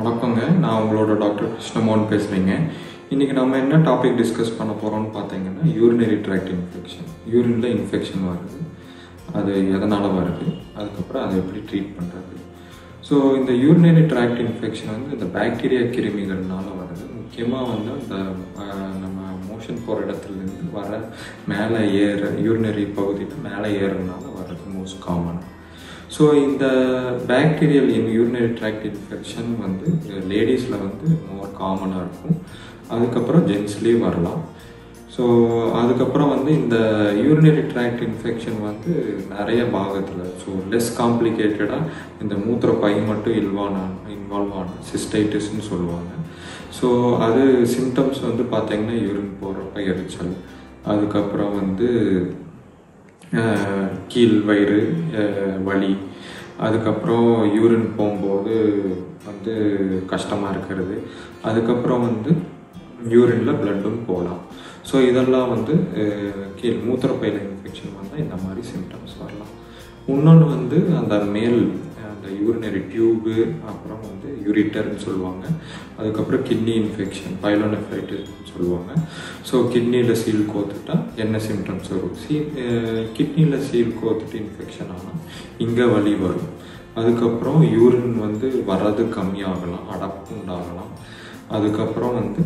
வணக்கங்க நான் உங்களோட டாக்டர் கிருஷ்ணமோகன் பேசுகிறேங்க இன்றைக்கி நம்ம என்ன டாபிக் டிஸ்கஸ் பண்ண போகிறோம்னு பார்த்தீங்கன்னா யூரினரி ட்ராக்ட் இன்ஃபெக்ஷன் யூரினில் இன்ஃபெக்ஷன் வருது அது எதனால் வருது அதுக்கப்புறம் அதை எப்படி ட்ரீட் பண்ணுறது ஸோ இந்த யூரினரி ட்ராக்ட் இன்ஃபெக்ஷன் வந்து இந்த பாக்டீரியா கிருமிகள்னால வருது முக்கியமாக வந்து அந்த ஆஹ், நம்ம மோஷன் போகிற இடத்துலேருந்து வர மேலே ஏற யூரினரி பகுதியில் மேலே ஏறதுனால வர்றது மோஸ்ட் காமனாக ஸோ இந்த bacterial in urinary tract infection வந்து லேடிஸில் வந்து மோர் காமனாக இருக்கும் அதுக்கப்புறம் ஜென்ஸ்லேயும் வரலாம் ஸோ அதுக்கப்புறம் வந்து இந்த யூரினரி ட்ராக்ட் இன்ஃபெக்ஷன் வந்து நிறைய பாகத்தில் ஸோ லெஸ் காம்ப்ளிகேட்டடாக இந்த மூத்திர பை மட்டும் இல்வான இன்வால்வ் ஆன சிஸ்டைட்டிஸ்ன்னு சொல்லுவாங்க ஸோ அது சிம்டம்ஸ் வந்து பார்த்தீங்கன்னா யூரின் போகிறப்ப எரிச்சல் அதுக்கப்புறம் வந்து அஹ், கீழ் வயிறு அஹ், வலி அதுக்கப்புறம் யூரின் போகும்போது வந்து கஷ்டமாக இருக்கிறது அதுக்கப்புறம் வந்து யூரினில் பிளட்டும் போகலாம் ஸோ இதெல்லாம் வந்து அஹ், கீழ் மூத்திரப்பையில் இன்ஃபெக்ஷன் வந்தால் இந்த மாதிரி சிம்டம்ஸ் வரலாம் இன்னொன்று வந்து அந்த மேல் அந்த யூரினரி டியூபு அப்புறம் வந்து யூரிட்டர்னு சொல்லுவாங்க அதுக்கப்புறம் கிட்னி இன்ஃபெக்ஷன் பைலோனெஃப்ரைட்டிஸ்னு சொல்லுவாங்க ஸோ கிட்னியில் சீல் கோத்துட்டா என்ன சிம்டம்ஸ் வரும் சீ கிட்னியில் சீல் கோத்துட்டு இன்ஃபெக்ஷன் ஆனால் இங்கே வலி வரும் அதுக்கப்புறம் யூரின் வந்து வர்றது கம்மியாகலாம் அடப்பு உண்டாகலாம் அதுக்கப்புறம் வந்து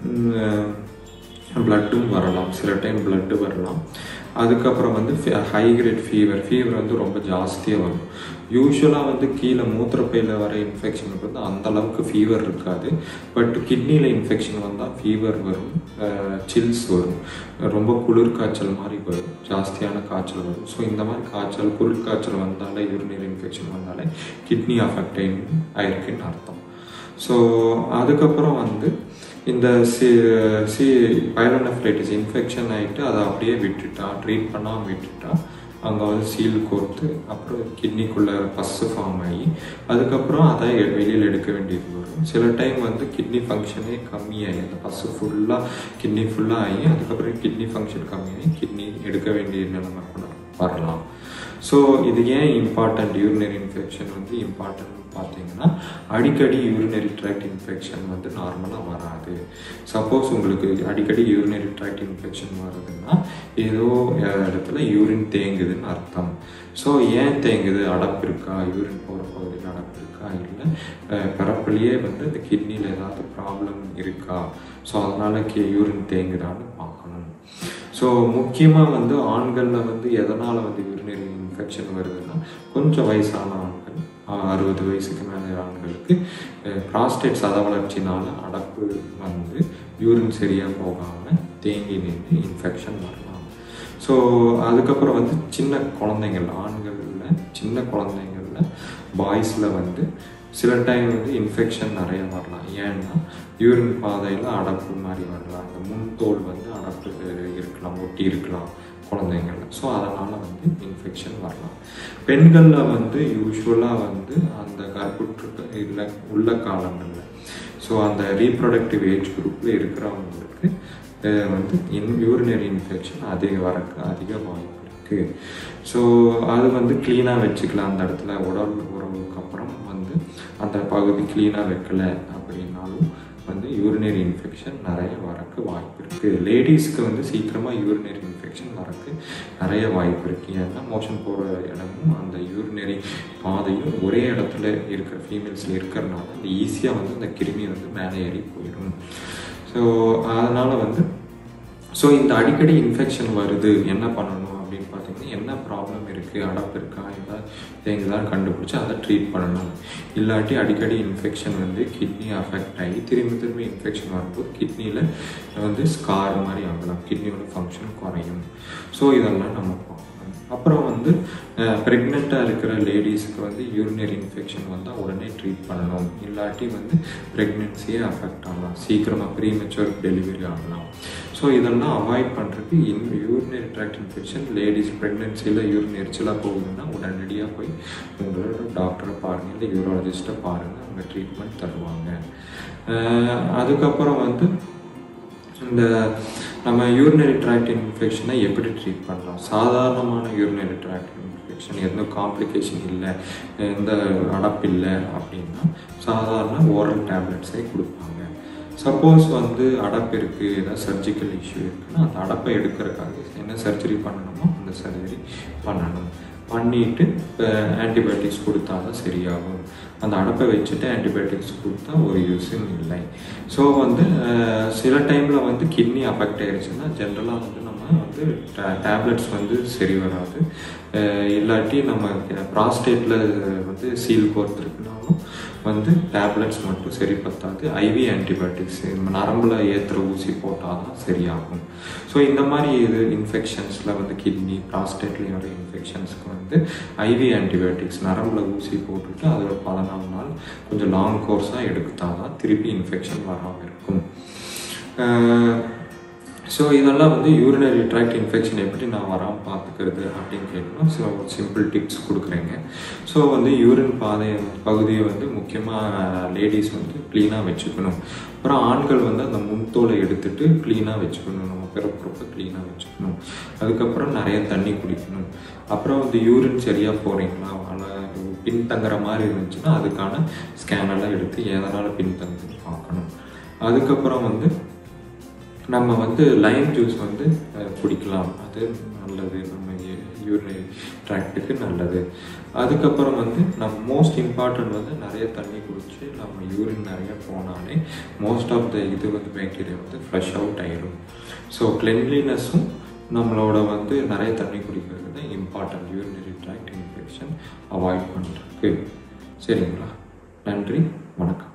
பிளட்டும் வரலாம் சில டைம் பிளட்டு வரலாம் அதுக்கப்புறம் வந்து ஹை கிரேட் ஃபீவர் ஃபீவர் வந்து ரொம்ப ஜாஸ்தியாக வரும் யூஸ்வலாக வந்து கீழே மூத்திரப்பையில் வர இன்ஃபெக்ஷனுக்கு வந்து அந்த அளவுக்கு ஃபீவர் இருக்காது பட் கிட்னியில் இன்ஃபெக்ஷன் வந்தால் ஃபீவர் வரும் சில்ஸ் வரும் ரொம்ப குளிர் காய்ச்சல் மாதிரி வரும் ஜாஸ்தியான காய்ச்சல் வரும் ஸோ இந்த மாதிரி காய்ச்சல் குளிர் காய்ச்சல் வந்தாலே யூரினரி இன்ஃபெக்ஷன் வந்தாலே கிட்னி அஃபெக்ட் ஆயிருக்குன்னு அர்த்தம் ஸோ அதுக்கப்புறம் வந்து இந்த சி சி பைலோனெஃப்ரைட்டிஸ் இன்ஃபெக்ஷன் ஆகிட்டு அதை அப்படியே விட்டுட்டா ட்ரீட் பண்ணாமல் விட்டுட்டா அங்கே வந்து சீல் கோர்த்து அப்புறம் கிட்னிக்குள்ளே பஸ்ஸு ஃபார்ம் ஆகி அதுக்கப்புறம் அதை வெளியில் எடுக்க வேண்டியது வரும் சில டைம் வந்து கிட்னி ஃபங்க்ஷனே கம்மியாகி அந்த பஸ்ஸு ஃபுல்லாக கிட்னி ஃபுல்லாக ஆகி அதுக்கப்புறம் கிட்னி ஃபங்க்ஷன் கம்மியாகி கிட்னி எடுக்க வேண்டிய நிலைமை கூட வரலாம் ஸோ இது ஏன் இம்பார்ட்டண்ட் யூரினரி இன்ஃபெக்ஷன் வந்து இம்பார்ட்டன்ட் பார்த்தீங்கன்னா அடிக்கடி யூரினரி ட்ராக்ட் இன்ஃபெக்ஷன் வந்து நார்மலாக வராது சப்போஸ் உங்களுக்கு அடிக்கடி யூரினரி ட்ராக்ட் இன்ஃபெக்ஷன் வருதுன்னா ஏதோ இடத்துல யூரின் தேங்குதுன்னு அர்த்தம் ஸோ ஏன் தேங்குது அடப்பு இருக்கா யூரின் போகிற பகுதியில் அடப்பு இருக்கா இல்லை பிறப்புலேயே வந்து இந்த கிட்னியில் ஏதாவது ப்ராப்ளம் இருக்கா ஸோ அதனால் கே யூரின் தேங்குதான்னு பார்க்கணும் ஸோ முக்கியமாக வந்து ஆண்களில் வந்து எதனால் வந்து யூரினரி இன்ஃபெக்ஷன் வருதுன்னா கொஞ்சம் வயசான ஆண்கள் அறுபது வயசுக்கு மேலே ஆண்களுக்கு ப்ராஸ்டேட் சத வளர்ச்சினால அடப்பு வந்து யூரின் சரியாக போகாமல் தேங்கி நின்று இன்ஃபெக்ஷன் வரலாம் ஸோ அதுக்கப்புறம் வந்து சின்ன குழந்தைங்கள் ஆண்களில் சின்ன குழந்தைங்களில் பாய்ஸில் வந்து சில டைம் வந்து இன்ஃபெக்ஷன் நிறைய வரலாம் ஏன்னா யூரின் பாதையில் அடப்பு மாதிரி வரலாம் அந்த முன்தோல் வந்து அடப்பு இருக்கலாம் ஒட்டி இருக்கலாம் குழந்தைங்கள்ல ஸோ அதனால் வந்து இன்ஃபெக்ஷன் வரலாம் பெண்களில் வந்து யூஸ்வலாக வந்து அந்த கர்ப்புற்று இல்லை உள்ள காலங்களில் ஸோ அந்த ரீப்ரொடக்டிவ் ஏஜ் குரூப்பில் இருக்கிறவங்களுக்கு அஹ், வந்து இன் யூரினரி இன்ஃபெக்ஷன் அதிக வரக்கு அதிக வாய்ப்பு இருக்குது ஸோ அது வந்து க்ளீனாக வச்சுக்கலாம் அந்த இடத்துல உடல் உறவுக்கு அப்புறம் வந்து அந்த பகுதி க்ளீனாக வைக்கல அப்படின்னாலும் வந்து யூரினரி இன்ஃபெக்ஷன் நிறைய வரக்கு வாய்ப்பு இருக்குது லேடிஸ்க்கு வந்து சீக்கிரமாக யூரினரி இன்ஃபெக்ஷன் வரக்கு நிறைய வாய்ப்பு இருக்குது ஏன்னா மோஷன் போகிற இடமும் அந்த யூரினரி பாதையும் ஒரே இடத்துல இருக்கிற ஃபீமேல்ஸில் இருக்கிறனால அந்த ஈஸியாக வந்து அந்த கிருமி வந்து மேலே ஏறி போயிடும் ஸோ அதனால் வந்து ஸோ இந்த அடிக்கடி இன்ஃபெக்ஷன் வருது என்ன பண்ணணும் அப்படின்னு பார்த்தீங்கன்னா என்ன ப்ராப்ளம் இருக்குது அடப்பு இருக்கா இல்லை தேங்குதான் கண்டுபிடிச்சி அதை ட்ரீட் பண்ணணும் இல்லாட்டி அடிக்கடி இன்ஃபெக்ஷன் வந்து கிட்னி அஃபெக்ட் ஆகி திரும்பி திரும்பி இன்ஃபெக்ஷன் வரும்போது கிட்னியில் வந்து ஸ்கார் மாதிரி ஆகலாம் கிட்னியோட ஃபங்க்ஷன் குறையும் ஸோ இதெல்லாம் நம்ம பார்க்கணும் அப்புறம் வந்து ப்ரெக்னெண்ட்டாக இருக்கிற லேடிஸ்க்கு வந்து யூரினரி இன்ஃபெக்ஷன் வந்தால் உடனே ட்ரீட் பண்ணணும் இல்லாட்டி வந்து ப்ரெக்னென்சியே அஃபெக்ட் ஆகலாம் சீக்கிரமாக ப்ரீமெச்சூர் டெலிவரி ஆகலாம் ஸோ இதெல்லாம் அவாய்ட் பண்ணுறதுக்கு in urinary tract infection ladies ப்ரெக்னென்சியில் யூரின் எரிச்சலாக போகுதுன்னா உடனடியாக போய் உங்களோட டாக்டரை பாருங்கள் இல்லை யூரோலஜிஸ்ட்டை பாருங்கள் அவங்க ட்ரீட்மெண்ட் தருவாங்க அஹ் அதுக்கப்புறம் வந்து இந்த நம்ம யூரினரி ட்ராக்ட் இன்ஃபெக்ஷனை எப்படி ட்ரீட் பண்ணலாம் சாதாரணமான யூரினரி ட்ராக்ட் இன்ஃபெக்ஷன் எந்த காம்ப்ளிகேஷன் இல்லை எந்த அடப்பு இல்லை அப்படின்னா சாதாரண ஓரல் டேப்லெட்ஸே கொடுப்பாங்க சப்போஸ் வந்து அடப்பு இருக்குது ஏதாவது சர்ஜிக்கல் இஷ்யூ இருக்குன்னா அந்த அடப்பை எடுக்கிறதுக்காக என்ன சர்ஜரி பண்ணணுமோ அந்த சர்ஜரி பண்ணணும் பண்ணிட்டு ஆன்டிபயோட்டிக்ஸ் கொடுத்தா தான் சரியாகும் அந்த அடப்பை வச்சுட்டு ஆன்டிபயோட்டிக்ஸ் கொடுத்தா ஒரு யூஸும் இல்லை ஸோ வந்து அஹ், சில டைமில் வந்து கிட்னி அஃபெக்ட் ஆயிடுச்சுன்னா ஜென்ரலாக வந்து நம்ம வந்து டேப்லெட்ஸ் வந்து சரி வராது அஹ், இல்லாட்டி நம்ம ப்ராஸ்டேட்டில் வந்து சீல் கோர்த்துருக்குனாலும் வந்து டேப்லெட்ஸ் மட்டும் சரி பத்தாது ஐவி ஆன்டிபயோட்டிக்ஸ் நரம்பில் ஏற்றுற ஊசி போட்டால் தான் சரியாகும் ஸோ இந்த மாதிரி இது இன்ஃபெக்ஷன்ஸில் வந்து கிட்னி ப்ராஸ்டேட்லேயும் வர இன்ஃபெக்ஷன்ஸ்க்கு வந்து ஐவி ஆன்டிபயோட்டிக்ஸ் நரம்பில் ஊசி போட்டுட்டு அது ஒரு பதினாலு நாள் கொஞ்சம் லாங் கோர்ஸாக எடுத்தால் தான் திருப்பி இன்ஃபெக்ஷன் வராமல் இருக்கும் ஸோ இதெல்லாம் வந்து யூரினரி ட்ராக்ட் இன்ஃபெக்ஷன் எப்படி நான் வராமல் பார்த்துக்கிறது அப்படின்னு கேட்டோம்னா சில ஒரு சிம்பிள் டிப்ஸ் கொடுக்குறேங்க ஸோ வந்து யூரின் பாதை பகுதியை வந்து முக்கியமாக லேடிஸ் வந்து க்ளீனாக வச்சுக்கணும் அப்புறம் ஆண்கள் வந்து அந்த முன்தோலை எடுத்துட்டு க்ளீனாக வச்சுக்கணும் நம்ம பிறப்புறப்ப க்ளீனாக வச்சுக்கணும் அதுக்கப்புறம் நிறைய தண்ணி குடிக்கணும் அப்புறம் வந்து யூரின் சரியாக போகிறீங்களா ஆனால் பின்தங்குற மாதிரி இருந்துச்சுன்னா அதுக்கான ஸ்கேன் எல்லாம் எடுத்து எதனால் பின்தங்குன்னு பார்க்கணும் அதுக்கப்புறம் வந்து நம்ம வந்து லைம் ஜூஸ் வந்து அஹ், குடிக்கலாம் அது நல்லது நம்ம யூரினரி ட்ராக்டுக்கு நல்லது அதுக்கப்புறம் வந்து நம்ம மோஸ்ட் இம்பார்ட்டன்ட் வந்து நிறைய தண்ணி குடிச்சு நம்ம யூரின் நிறைய போனாலே மோஸ்ட் ஆஃப் த இது வந்து பேக்டீரியா வந்து ஃப்ளஷ் அவுட் ஆயிடும் ஸோ கிளென்லினஸும் நம்மளோட வந்து நிறைய தண்ணி குடிக்கிறது தான் important urinary tract infection avoid பண்ணுறதுக்கு சரிங்களா நன்றி வணக்கம்